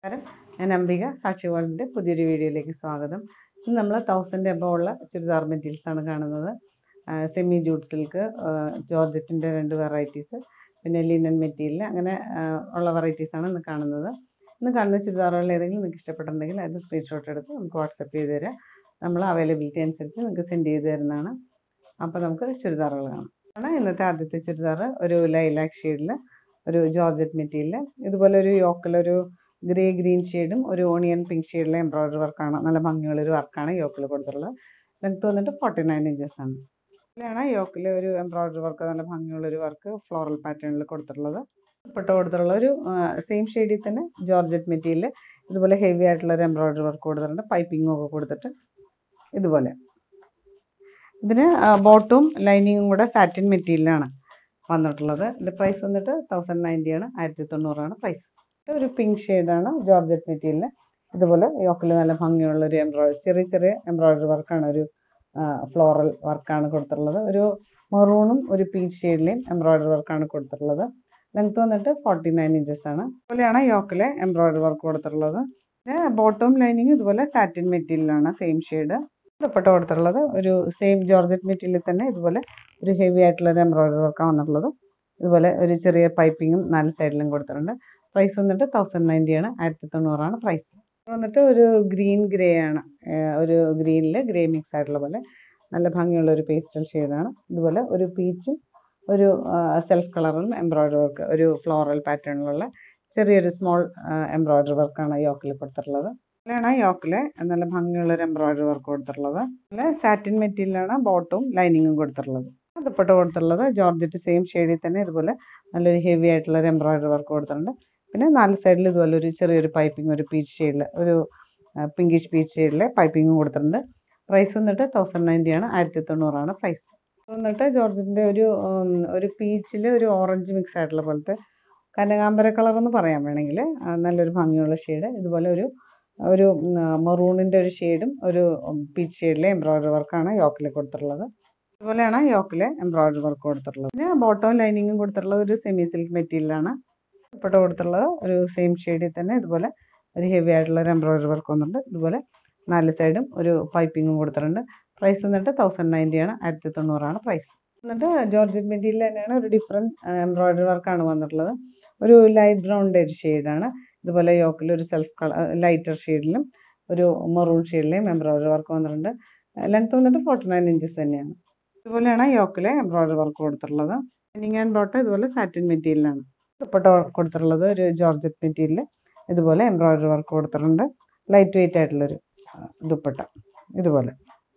നമസ്കാരം ഞാൻ അംബിക സാക്ഷി വേൾഡിൻ്റെ പുതിയൊരു വീഡിയോയിലേക്ക് സ്വാഗതം ഇന്ന് നമ്മൾ തൗസൻഡ് എബോ ഉള്ള ചുരിദാർ മെറ്റീരിയൽസ് ആണ് കാണുന്നത് സെമി ജൂട്ട് സിൽക്ക് ജോർജറ്റിൻ്റെ രണ്ട് വെറൈറ്റീസ് പിന്നെ ലിനൻ മെറ്റീരിയൽ അങ്ങനെ ആ, ഉള്ള വെറൈറ്റീസ് ആണ് ഇന്ന് കാണുന്നത് ഇന്ന് കാണുന്ന ചുരിദാറുകളിൽ ഏതെങ്കിലും നിങ്ങൾക്ക് ഇഷ്ടപ്പെട്ടിട്ടുണ്ടെങ്കിൽ അത് സ്ക്രീൻഷോട്ട് എടുത്ത് നമുക്ക് വാട്സപ്പ് ചെയ്ത് തരാം നമ്മൾ അവൈലബിലിറ്റി അനുസരിച്ച് നിങ്ങൾക്ക് സെൻഡ് ചെയ്ത് തരുന്നതാണ് അപ്പോൾ നമുക്ക് ചുരിദാറുകൾ കാണാം ആണ് ഇന്നത്തെ ആദ്യത്തെ ചുരിദാർ ഒരു ലൈലാക്ക് ഷെയ്ഡിൽ ഒരു ജോർജറ്റ് മെറ്റീരിയൽ ഇതുപോലെ ഒരു യോക്കിലൊരു ഗ്രേ ഗ്രീൻ ഷെയ്ഡും ഒരു ഓണിയൻ പിങ്ക് ഷെയ്ഡിലെ എംബ്രോയിഡറി വർക്കാണ് നല്ല ഭംഗിയുള്ളൊരു വർക്കാണ് യോക്കിൽ കൊടുത്തിട്ടുള്ളത് ലെങ്ത് വന്നിട്ട് ഫോർട്ടി നയൻ ഇഞ്ചസ് ആണ് ഇതിലാണ് യോക്കിൽ ഒരു എംബ്രോയിഡറി വർക്ക് നല്ല ഭംഗിയുള്ളൊരു വർക്ക് ഫ്ലോറൽ പാറ്റേണിൽ കൊടുത്തിട്ടുള്ളത് പെട്ട കൊടുത്തിട്ടുള്ള ഒരു സെയിം ഷെയ്ഡിൽ തന്നെ ജോർജറ്റ് മെറ്റീരിയൽ ഇതുപോലെ ഹെവി ആയിട്ടുള്ള ഒരു എംബ്രോയിഡറി വർക്ക് കൊടുത്തിട്ടുണ്ട് പൈപ്പിങ്ങും ഒക്കെ കൊടുത്തിട്ട് ഇതുപോലെ ഇതിന് ബോട്ടും ലൈനിങ്ങും കൂടെ സാറ്റിൻ മെറ്റീരിയലാണ് വന്നിട്ടുള്ളത് ഇതിൻ്റെ പ്രൈസ് വന്നിട്ട് തൗസൻഡ് നയൻറ്റി ആണ് ആയിരത്തി തൊണ്ണൂറാണ് പ്രൈസ് ഒരു പിങ്ക് ഷെയ്ഡാണ് ജോർജറ്റ് മെറ്റീരിയൽ ഇതുപോലെ യോക്കിൽ നല്ല ഭംഗിയുള്ള ഒരു എംബ്രോയിഡറി ചെറിയ ചെറിയ എംബ്രോയിഡറി വർക്കാണ് ഒരു ഫ്ലോറൽ വർക്കാണ് കൊടുത്തിട്ടുള്ളത് ഒരു മെറൂണും ഒരു പീച്ച് ഷെയ്ഡിലെയും എംബ്രോയിഡറി വർക്കാണ് കൊടുത്തിട്ടുള്ളത് ലെങ്ത് വന്നിട്ട് ഫോർട്ടി നയൻ ഇഞ്ചസ് ആണ് അതുപോലെയാണ് യോക്കിലെ എംബ്രോയിഡറി വർക്ക് കൊടുത്തിട്ടുള്ളത് പിന്നെ ബോട്ടം ലൈനിങ് ഇതുപോലെ സാറ്റിൻ മെറ്റീരിയലാണ് സെയിം ഷെയ്ഡ് ദുപ്പട്ട കൊടുത്തിട്ടുള്ളത് ഒരു സെയിം ജോർജറ്റ് മെറ്റീരിയൽ തന്നെ ഇതുപോലെ ഒരു ഹെവി ആയിട്ടുള്ള ഒരു എംബ്രോയിഡറി വർക്കാണ് വന്നിട്ടുള്ളത് ഇതുപോലെ ഒരു ചെറിയ പൈപ്പിങ്ങും നാല് സൈഡിലും കൊടുത്തിട്ടുണ്ട് പ്രൈസ് വന്നിട്ട് തൗസൻഡ് നയൻറ്റി ആണ് ആയിരത്തി തൊണ്ണൂറാണ് പ്രൈസ് വന്നിട്ട് ഒരു ഗ്രീൻ ഗ്രേ ആണ് ഏർ ഒരു ഗ്രീനിൽ ഗ്രേ മിക്സ് ആയിട്ടുള്ള പോലെ നല്ല ഭംഗിയുള്ള ഒരു പേസ്റ്റൽ ഷെയ്ഡാണ് ഇതുപോലെ ഒരു പീച്ചും ഒരു സെൽഫ് കളറും എംബ്രോയിഡറി വർക്ക് ഒരു ഫ്ലോറൽ പാറ്റേണിലുള്ള ചെറിയൊരു സ്മോൾ എംബ്രോയിഡറി വർക്കാണ് യോക്കിൽ കൊടുത്തിട്ടുള്ളത് ഇതിലാണ് യോക്കിലെ നല്ല ഭംഗിയുള്ള ഒരു എംബ്രോയിഡറി വർക്ക് കൊടുത്തിട്ടുള്ളത് പിന്നെ സാറ്റിൻ മെറ്റീരിയലാണ് ബോട്ടും ലൈനിങ്ങും കൊടുത്തിട്ടുള്ളത് ദുപ്പട്ട കൊടുത്തിട്ടുള്ളത് ജോർജറ്റ് സെയിം ഷെയ്ഡിൽ തന്നെ ഇതുപോലെ നല്ലൊരു ഹെവി ആയിട്ടുള്ള ഒരു എംബ്രോയിഡറി വർക്ക് കൊടുത്തിട്ടുണ്ട് പിന്നെ നാല് സൈഡിൽ ഇതുപോലെ ഒരു ചെറിയൊരു പൈപ്പിംഗ് ഒരു പീച്ച് ഷെയ്ഡിൽ ഒരു പിങ്കിഷ് പീച്ച് ഷെയ്ഡിലെ പൈപ്പിങ്ങും കൊടുത്തിട്ടുണ്ട് പ്രൈസ് വന്നിട്ട് തൗസൻഡ് നയൻറ്റി ആണ് ആയിരത്തി തൊണ്ണൂറാണ് പ്രൈസ് വന്നിട്ട് ജോർജറ്റിൻ്റെ ഒരു ഉം, ഒരു പീച്ചിൽ ഒരു ഓറഞ്ച് മിക്സ് ആയിട്ടുള്ള പോലത്തെ കനകാമ്പര കളർ എന്ന് പറയാൻ വേണമെങ്കിൽ ആ, നല്ലൊരു ഭംഗിയുള്ള ഷെയ്ഡ് ഇതുപോലെ ഒരു ഒരു മെറൂണിൻ്റെ ഒരു ഷെയ്ഡും ഒരു പീച്ച് ഷെയ്ഡിലെ എംബ്രോയിഡറി വർക്കാണ് യോക്കിൽ കൊടുത്തിട്ടുള്ളത് അതുപോലെയാണ് യോക്കിലെ എംബ്രോയിഡറി വർക്ക് കൊടുത്തിട്ടുള്ളത് പിന്നെ ബോട്ടവും ലൈനിങ്ങും കൊടുത്തിട്ടുള്ളത് ഒരു സെമി സിൽക്ക് മെറ്റീരിയലാണ് ദുപ്പട്ട കൊടുത്തിട്ടുള്ളത് ഒരു സെയിം ഷെയ്ഡിൽ തന്നെ ഇതുപോലെ ഒരു ഹെവി ആയിട്ടുള്ള ഒരു എംബ്രോയിഡറി വർക്ക് വന്നിട്ടുണ്ട് ഇതുപോലെ നാല് സൈഡും ഒരു പൈപ്പിങ്ങും കൊടുത്തിട്ടുണ്ട് പ്രൈസ് വന്നിട്ട് തൗസൻഡ് നയൻറ്റി ആണ് ആയിരത്തി തൊണ്ണൂറാണ് പ്രൈസ് എന്നിട്ട് ജോർജറ്റ് മെറ്റീരിയൽ തന്നെയാണ് ഒരു ഡിഫറെൻറ്റ് എംബ്രോയിഡറി വർക്കാണ് വന്നിട്ടുള്ളത് ഒരു ലൈറ്റ് ബ്രൗണിൻ്റെ ഒരു ഷെയ്ഡാണ് ഇതുപോലെ യോക്കിൽ ഒരു സെൽഫ് കളർ ലൈറ്റർ ഷെയ്ഡിലും ഒരു മെറൂൺ ഷെയ്ഡിലെയും എംബ്രോയിഡറി വർക്ക് വന്നിട്ടുണ്ട് ലെങ്ത് വന്നിട്ട് ഫോർട്ടി നയൻ ഇഞ്ചസ് തന്നെയാണ് ഇതുപോലെയാണ് യോക്കിലെ എംബ്രോയിഡറി വർക്ക് കൊടുത്തിട്ടുള്ളത് ലൈനിങ് ആൻഡ് ബോട്ടം ഇതുപോലെ സാറ്റിൻ മെറ്റീരിയലാണ് ദുപ്പട്ട കൊടുത്തിട്ടുള്ളത് ഒരു ജോർജറ്റ് മെറ്റീരിയൽ ഇതുപോലെ എംബ്രോയിഡറി വർക്ക് കൊടുത്തിട്ടുണ്ട് ലൈറ്റ് വെയിറ്റ് ആയിട്ടുള്ളൊരു ആ, ദുപ്പട്ട ഇതുപോലെ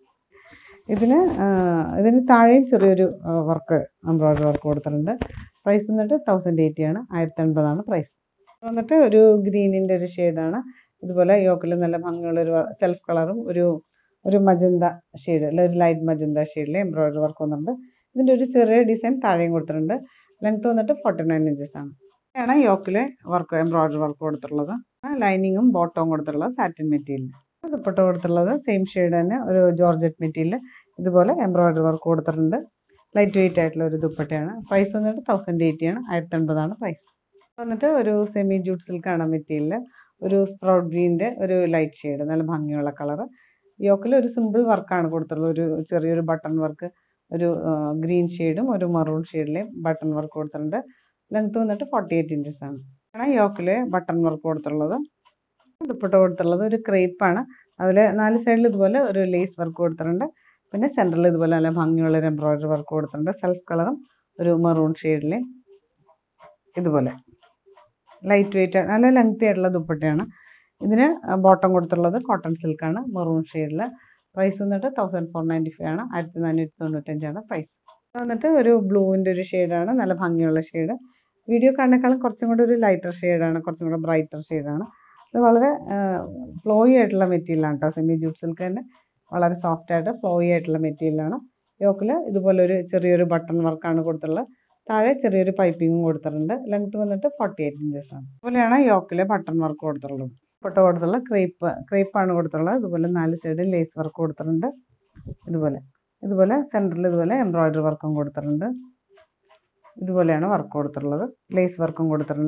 ഇതിന് ആ, ഇതിന് താഴെയും ചെറിയൊരു വർക്ക് എംബ്രോയിഡറി വർക്ക് കൊടുത്തിട്ടുണ്ട് പ്രൈസ് വന്നിട്ട് തൗസൻഡ് എയ്റ്റി ആണ് ആയിരത്തി എൺപതാണ് പ്രൈസ് വന്നിട്ട് ഒരു ഗ്രീനിൻ്റെ ഒരു ഷെയ്ഡാണ് ഇതുപോലെ യോക്കിൽ നല്ല ഭംഗിയുള്ള ഒരു സെൽഫ് കളറും ഒരു ഒരു മജന്ത ഷെയ്ഡ് അല്ല ഒരു ലൈറ്റ് മജന്ത ഷെയ്ഡിൽ എംബ്രോയിഡറി വർക്ക് വന്നിട്ടുണ്ട് ഇതിൻ്റെ ഒരു ചെറിയ ഡിസൈൻ താഴെയും കൊടുത്തിട്ടുണ്ട് ലെങ്ത് വന്നിട്ട് ഫോർട്ടി നയൻ ഇഞ്ചസ് ആണ് ആണ് യോക്കിലെ വർക്ക് എംബ്രോയിഡറി വർക്ക് കൊടുത്തിട്ടുള്ളത് ലൈനിങ്ങും ബോട്ടവും കൊടുത്തിട്ടുള്ളത് സാറ്റിൻ മെറ്റീരിയൽ ദുപ്പട്ട കൊടുത്തിട്ടുള്ളത് സെയിം ഷെയ്ഡ് തന്നെ ഒരു ജോർജറ്റ് മെറ്റീരിയൽ ഇതുപോലെ എംബ്രോയിഡറി വർക്ക് കൊടുത്തിട്ടുണ്ട് ലൈറ്റ് വെയിറ്റ് ആയിട്ടുള്ള ഒരു ദുപ്പട്ടയാണ് പ്രൈസ് വന്നിട്ട് തൗസൻഡ് എയ്റ്റി ആണ് ആയിരത്തി അൻപതാണ് പ്രൈസ് വന്നിട്ട് ഒരു സെമി ജൂട്ട് സിൽക്കാണ് മെറ്റീരിയൽ ഒരു സ്പ്രൗട്ട് ഗ്രീൻ്റെ ഒരു ലൈറ്റ് ഷെയ്ഡ് നല്ല ഭംഗിയുള്ള കളർ യോക്കിൽ ഒരു സിമ്പിൾ വർക്കാണ് കൊടുത്തിട്ടുള്ളത് ഒരു ചെറിയൊരു ബട്ടൺ വർക്ക് ഒരു ഗ്രീൻ ഷെയ്ഡും ഒരു മറൂൺ ഷെയ്ഡിലെയും ബട്ടൺ വർക്ക് കൊടുത്തിട്ടുണ്ട് ലെങ്ത് വന്നിട്ട് ഫോർട്ടി എയ്റ്റ് ഇഞ്ചസ് ആണ് ആണ് യോക്കിൽ ബട്ടൺ വർക്ക് കൊടുത്തിട്ടുള്ളത് ദുപ്പട്ട കൊടുത്തിട്ടുള്ളത് ഒരു ക്രേപ്പാണ് അതിൽ നാല് സൈഡിൽ ഇതുപോലെ ഒരു ലേസ് വർക്ക് കൊടുത്തിട്ടുണ്ട് പിന്നെ സെൻറ്ററിൽ ഇതുപോലെ നല്ല ഭംഗിയുള്ള ഒരു എംബ്രോയിഡറി വർക്ക് കൊടുത്തിട്ടുണ്ട് സെൽഫ് കളറും ഒരു മെറൂൺ ഷെയ്ഡിലെ ഇതുപോലെ ലൈറ്റ് വെയിറ്റ് നല്ല ലെങ്തി ആയിട്ടുള്ള ദുപ്പട്ടയാണ് ഇതിന് ബോട്ടം കൊടുത്തിട്ടുള്ളത് കോട്ടൺ സിൽക്കാണ് മെറൂൺ ഷെയ്ഡിൽ പ്രൈസ് വന്നിട്ട് തൗസൻഡ് ഫോർ നയൻറ്റി ഫൈവ് ആണ് ആയിരത്തി നാനൂറ്റി തൊണ്ണൂറ്റഞ്ചാണ് പ്രൈസ് വന്നിട്ട് ഒരു ബ്ലൂവിൻ്റെ ഒരു ഷെയ്ഡാണ് നല്ല ഭംഗിയുള്ള ഷെയ്ഡ് വീഡിയോ കാണുന്നേക്കാളും കുറച്ചും കൂടി ഒരു ലൈറ്റർ ഷെയ്ഡാണ് കുറച്ചും കൂടെ ബ്രൈറ്റർ ഷെയ്ഡാണ് ഇത് വളരെ ഫ്ലോയി ആയിട്ടുള്ള മെറ്റീരിയലാണ് കേട്ടോ സെമി ജൂട്ട് സിൽക്ക് തന്നെ വളരെ സോഫ്റ്റ് ആയിട്ട് ഫ്ലോയി ആയിട്ടുള്ള മെറ്റീരിയലാണ് യോക്കിൽ ഇതുപോലെ ഒരു ചെറിയൊരു ബട്ടൺ വർക്കാണ് കൊടുത്തിട്ടുള്ളത് താഴെ ചെറിയൊരു പൈപ്പിങ്ങും കൊടുത്തിട്ടുണ്ട് ലെങ്ത് വന്നിട്ട് ഫോർട്ടി എയ്റ്റ് ഇഞ്ചസ് ആണ് അതുപോലെയാണ് യോക്കിലെ ബട്ടൺ വർക്ക് കൊടുത്തിട്ടുള്ളത് പൊട്ട കൊടുത്തുള്ള ക്രേപ്പ് ക്രേപ്പാണ് കൊടുത്തിട്ടുള്ളത് ഇതുപോലെ നാല് സൈഡിൽ ലേസ് വർക്ക് കൊടുത്തിട്ടുണ്ട് ഇതുപോലെ ഇതുപോലെ സെൻറ്ററിൽ ഇതുപോലെ എംബ്രോയിഡറി വർക്കും കൊടുത്തിട്ടുണ്ട് ഇതുപോലെയാണ് വർക്ക് കൊടുത്തിട്ടുള്ളത് ലേസ് വർക്കും കൊടുത്തിട്ടുണ്ട്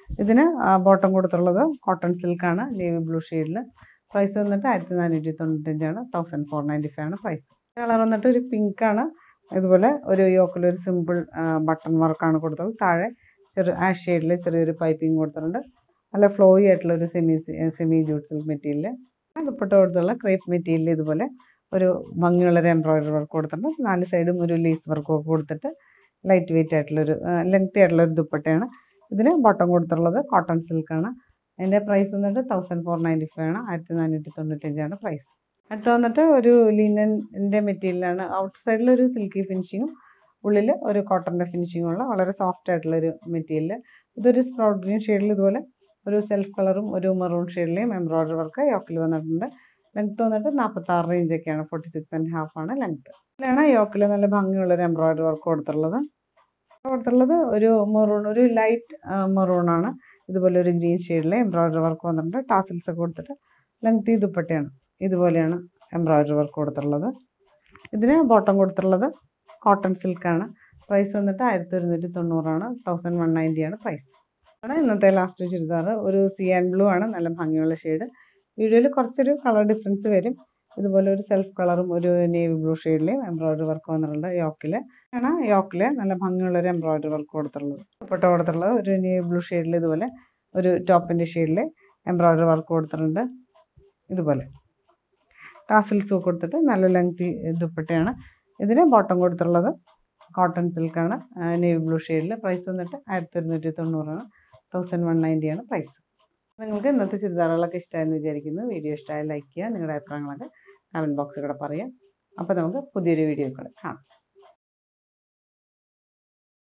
ഇതിന് ബോട്ടം കൊടുത്തുള്ളത് കോട്ടൺ സിൽക്കാണ് നേവി ബ്ലൂ ഷെയ്ഡിൽ പ്രൈസ് വന്നിട്ട് ആയിരത്തി നാനൂറ്റി തൊണ്ണൂറ്റഞ്ചാണ് തൗസൻഡ് ഫോർ നയൻറ്റി ഫൈവ് ആണ് പ്രൈസ് കളർ വന്നിട്ട് ഒരു പിങ്ക് ആണ് ഇതുപോലെ ഒരു യോക്കിൽ ഒരു സിമ്പിൾ ബട്ടൺ വർക്കാണ് കൊടുത്തത് താഴെ ചെറു ആഷ് ഷെയ്ഡിൽ ചെറിയൊരു പൈപ്പിംഗ് കൊടുത്തിട്ടുണ്ട് നല്ല ഫ്ലോയി ആയിട്ടുള്ള ഒരു semi semi jute silk material dupatta കൊടുത്തുള്ള ക്രേപ്പ് മെറ്റീരിയൽ ഇതുപോലെ ഒരു ഭംഗിയുള്ള ഒരു എംബ്രോയിഡറി വർക്ക് കൊടുത്തിട്ടുണ്ട് നാല് സൈഡും ഒരു ലേസ് വർക്ക് ഒക്കെ കൊടുത്തിട്ട് ലൈറ്റ് വെയിറ്റ് ആയിട്ടുള്ളൊരു ലെങ്തി ആയിട്ടുള്ള ഒരു ദുപ്പട്ടയാണ് ഇതിന് ബോട്ടം കൊടുത്തുള്ളത് കോട്ടൺ സിൽക്കാണ് അതിൻ്റെ പ്രൈസ് വന്നിട്ട് തൗസൻഡ് ഫോർ നയൻറ്റി ഫൈവ് ആണ് ആയിരത്തി നാനൂറ്റി തൊണ്ണൂറ്റഞ്ചാണ് പ്രൈസ് അടുത്ത വന്നിട്ട് ഒരു ലിനൻ്റെ മെറ്റീരിയലാണ് ഔട്ട് സൈഡിൽ ഒരു സിൽക്കി ഫിനിഷിങ്ങും ഉള്ളിൽ ഒരു കോട്ടൻ്റെ ഫിനിഷിങ്ങും ഉള്ള വളരെ സോഫ്റ്റ് ആയിട്ടുള്ള ഒരു മെറ്റീരിയൽ ഇതൊരു സ്പ്രൗട്ട് ഗ്രീൻ ഷെയ്ഡിൽ ഇതുപോലെ ഒരു സെൽഫ് കളറും ഒരു മെറൂൺ ഷെയ്ഡിലെയും എംബ്രോയിഡറി വർക്ക് യോക്കിൽ വന്നിട്ടുണ്ട് ലെങ്ത് വന്നിട്ട് നാൽപ്പത്താറ് റേഞ്ചൊക്കെയാണ് ഫോർട്ടി സിക്സ് ആൻഡ് ഹാഫ് ആണ് ലെങ്ത് ഇതിലാണ് യോക്കിൽ നല്ല ഭംഗിയുള്ള ഒരു എംബ്രോയിഡറി വർക്ക് കൊടുത്തിട്ടുള്ളത് കൊടുത്തുള്ളത് ഒരു മെറൂൺ ഒരു ലൈറ്റ് മെറൂൺ ആണ് ഇതുപോലെ ഒരു ഗ്രീൻ ഷെയ്ഡിൽ എംബ്രോയിഡറി വർക്ക് വന്നിട്ടുണ്ട് ടാസിൽസ് ഒക്കെ കൊടുത്തിട്ട് ലെങ്തി ദുപ്പട്ടയാണ് ഇതുപോലെയാണ് എംബ്രോയിഡറി വർക്ക് കൊടുത്തിട്ടുള്ളത് ഇതിന് ബോട്ടം കൊടുത്തിട്ടുള്ളത് കോട്ടൺ സിൽക്കാണ് പ്രൈസ് വന്നിട്ട് ആയിരത്തി ഒരുന്നൂറ്റി തൊണ്ണൂറാണ് തൗസൻഡ് വൺ നയൻറ്റി ആണ് പ്രൈസ് ആണ് ഇന്നത്തെ ലാസ്റ്റ് ചുരിദാർ ഒരു സി ആൻഡ് ബ്ലൂ ആണ് നല്ല ഭംഗിയുള്ള ഷെയ്ഡ് വീഡിയോയിൽ കുറച്ചൊരു കളർ ഡിഫറൻസ് വരും ഇതുപോലെ ഒരു സെൽഫ് കളറും ഒരു നേവി ബ്ലൂ ഷെയ്ഡിലെയും എംബ്രോയിഡറി വർക്ക് വന്നിട്ടുണ്ട് യോക്കിൽ ആണ് യോക്കിൽ നല്ല ഭംഗിയുള്ള ഒരു എംബ്രോയിഡറി വർക്ക് കൊടുത്തിട്ടുള്ളത് ദുപ്പട്ട കൊടുത്തിട്ടുള്ളത് ഒരു നേവി ബ്ലൂ ഷെയ്ഡിൽ ഇതുപോലെ ഒരു ടോപ്പിൻ്റെ ഷെയ്ഡിൽ എംബ്രോയിഡറി വർക്ക് കൊടുത്തിട്ടുണ്ട് ഇതുപോലെ ടാസിൽസ് കൊടുത്തിട്ട് നല്ല ലെങ്തി ദുപ്പട്ടയാണ് ഇതിന് ബോട്ടം കൊടുത്തിട്ടുള്ളത് കോട്ടൺ സിൽക്കാണ് നേവി ബ്ലൂ ഷെയ്ഡിൽ പ്രൈസ് വന്നിട്ട് ആയിരത്തി ഒരുന്നൂറ്റി തൊണ്ണൂറാണ് തൗസൻഡ് വൺ നയൻറ്റിയാണ് പ്രൈസ് നിങ്ങൾക്ക് ഇന്നത്തെ ചുരിദാറുകളൊക്കെ ഇഷ്ടമായെന്ന് വിചാരിക്കുന്നു വീഡിയോ ഇഷ്ടമായി ലൈക്ക് ചെയ്യുക നിങ്ങളുടെ അഭിപ്രായങ്ങളൊക്കെ കമൻറ്റ് ബോക്സിൽ കൂടെ പറയാം അപ്പോൾ നമുക്ക് പുതിയൊരു വീഡിയോ കൂടെ കാണാം